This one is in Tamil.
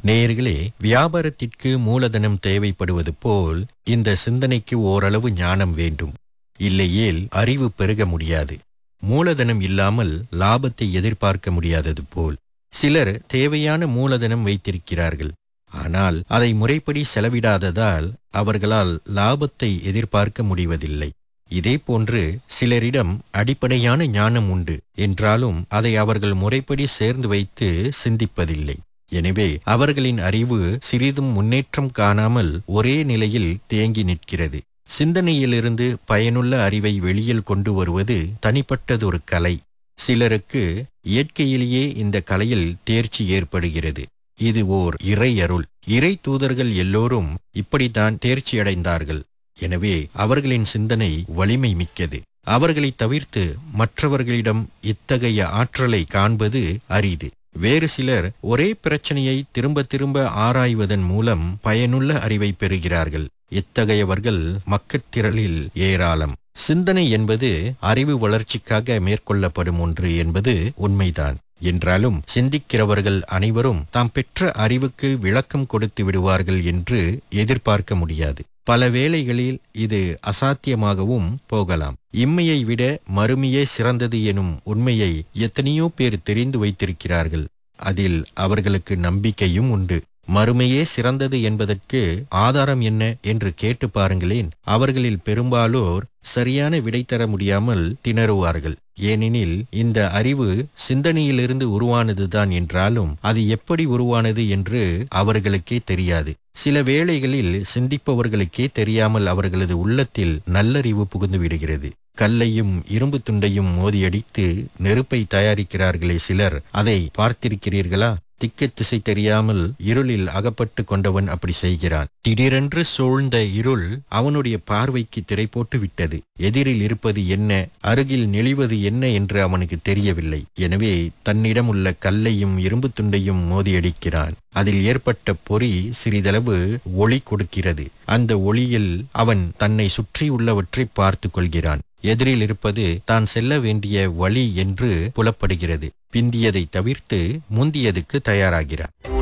நேயர்களே வியாபாரத்திற்கு மூலதனம் தேவைப்படுவது போல் இந்த சிந்தனைக்கு ஓரளவு ஞானம் வேண்டும் இல்லையேல் அறிவு பெருக முடியாது மூலதனம் இல்லாமல் லாபத்தை எதிர்பார்க்க முடியாதது போல் சிலர் தேவையான மூலதனம் வைத்திருக்கிறார்கள் ஆனால் அதை முறைப்படி செலவிடாததால் அவர்களால் லாபத்தை எதிர்பார்க்க முடிவதில்லை இதேபோன்று சிலரிடம் அடிப்படையான ஞானம் உண்டு என்றாலும் அதை அவர்கள் முறைப்படி சேர்ந்து வைத்து சிந்திப்பதில்லை எனவே அவர்களின் அறிவு சிறிதும் முன்னேற்றம் காணாமல் ஒரே நிலையில் தேங்கி நிற்கிறது சிந்தனையிலிருந்து பயனுள்ள அறிவை வெளியில் கொண்டு வருவது தனிப்பட்டதொரு கலை சிலருக்கு இயற்கையிலேயே இந்த கலையில் தேர்ச்சி ஏற்படுகிறது இது ஓர் இறையருள் இறை தூதர்கள் எல்லோரும் இப்படித்தான் தேர்ச்சியடைந்தார்கள் எனவே அவர்களின் சிந்தனை வலிமை மிக்கது அவர்களை தவிர்த்து மற்றவர்களிடம் இத்தகைய ஆற்றலை காண்பது அரிது வேறு சிலர் ஒரே பிரச்சனையை திரும்ப திரும்ப ஆராய்வதன் மூலம் பயனுள்ள அறிவை பெறுகிறார்கள் இத்தகையவர்கள் மக்கத்திரளில் ஏராளம் சிந்தனை என்பது அறிவு வளர்ச்சிக்காக மேற்கொள்ளப்படும் ஒன்று என்பது உண்மைதான் என்றாலும் சிந்திக்கிறவர்கள் அனைவரும் தாம் பெற்ற அறிவுக்கு விளக்கம் கொடுத்து விடுவார்கள் என்று எதிர்பார்க்க முடியாது பல வேளைகளில் இது அசாத்தியமாகவும் போகலாம் இம்மையை விட மறுமையே சிறந்தது எனும் உண்மையை எத்தனையோ பேர் தெரிந்து வைத்திருக்கிறார்கள் அதில் அவர்களுக்கு நம்பிக்கையும் உண்டு மறுமையே சிறந்தது என்பதற்கு ஆதாரம் என்ன என்று கேட்டு பாருங்களேன் அவர்களில் பெரும்பாலோர் சரியான விடை தர முடியாமல் திணறுவார்கள் ஏனெனில் இந்த அறிவு சிந்தனையிலிருந்து உருவானதுதான் என்றாலும் அது எப்படி உருவானது என்று அவர்களுக்கே தெரியாது சில வேளைகளில் சிந்திப்பவர்களுக்கே தெரியாமல் அவர்களது உள்ளத்தில் நல்லறிவு புகுந்து விடுகிறது கல்லையும் இரும்பு துண்டையும் மோதியடித்து நெருப்பை தயாரிக்கிறார்களே சிலர் அதை பார்த்திருக்கிறீர்களா திக்கு திசை தெரியாமல் இருளில் அகப்பட்டு கொண்டவன் அப்படி செய்கிறான் திடீரென்று சூழ்ந்த இருள் அவனுடைய பார்வைக்கு திரை போட்டு விட்டது எதிரில் இருப்பது என்ன அருகில் நெளிவது என்ன என்று அவனுக்கு தெரியவில்லை எனவே தன்னிடம் உள்ள கல்லையும் இரும்பு துண்டையும் மோதியடிக்கிறான் அதில் ஏற்பட்ட பொறி சிறிதளவு ஒளி கொடுக்கிறது அந்த ஒளியில் அவன் தன்னை சுற்றி உள்ளவற்றை பார்த்து கொள்கிறான் எதிரில் இருப்பது தான் செல்ல வேண்டிய வழி என்று புலப்படுகிறது பிந்தியதை தவிர்த்து முந்தியதுக்கு தயாராகிறான்